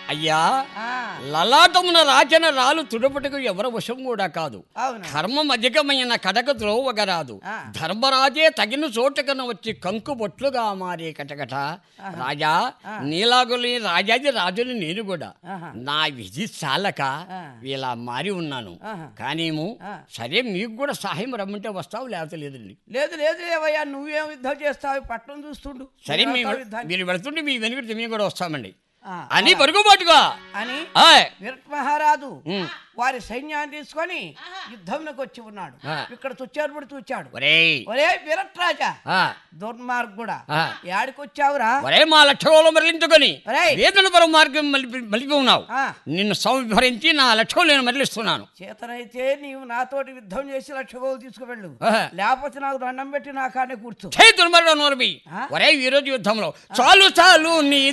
అయ్యా ఆ, లలాటమున రాజన రాలు తుడపటకు ఎవరి వశం కూడా కాదు అవును కర్మం అధికమైన కటక ద్రోవగరాదు ఆ. ధర్మరాజే తగిన చోటకన వచ్చి కంకు బొట్లుగా మారే కటకట రాజా నీలాగులి రాజాది రాజుని నేను కూడా ఆహా. నా విధి చాలక ఆ. ఇలా మారి ఉన్నాను ఆహా. కానీము ఆ. సరే మీకు కూడా సహాయం రమ్మంటే వస్తావు లేకపోతే లేదండి లేదు లేదు లేవయ్యా నువ్వేం యుద్ధం చేస్తావు పట్టణం చూస్తుండు సరే మీ నువ్వు యుద్ధానికి- మీరు వెళుతుంటే మీ వెనుక మేము కూడా వస్తామండి ఆ, అని పరుగుబాటుగా అని ఆయ్. విరట్ మహారాజు ఉమ్. వారి సైన్యాన్ని తీసుకొని యుద్ధంలోకి వచ్చి ఉన్నాడు ఆ. ఇక్కడ తుచ్చారుపడి చూచాడు ఒరేయ్ ఒరే విరట్ రాజా ఆ, దుర్మార్గుడా ఆ. యాడికొచ్చావురా ఒరే మా లక్ష్యంలో మరలించుకొని ఒరేయ్. వేదన పరం మార్గం మలిపి మలిపి ఉన్నావు ఆ, నిన్ను సంహరించి నా లక్ష్యం నేను మరలిస్తున్నాను చేతనైతే నీవు నాతోటి యుద్ధం చేసి లక్షగోలు తీసుకువెళ్ళు ఆహా. లేకపోతే నాకు దండం పెట్టి నా కాడే కూర్చో చేతులు మరణ నోరబి ఆ? ఒరే ఈ రోజు యుద్ధంలో చాలు చాలు నీ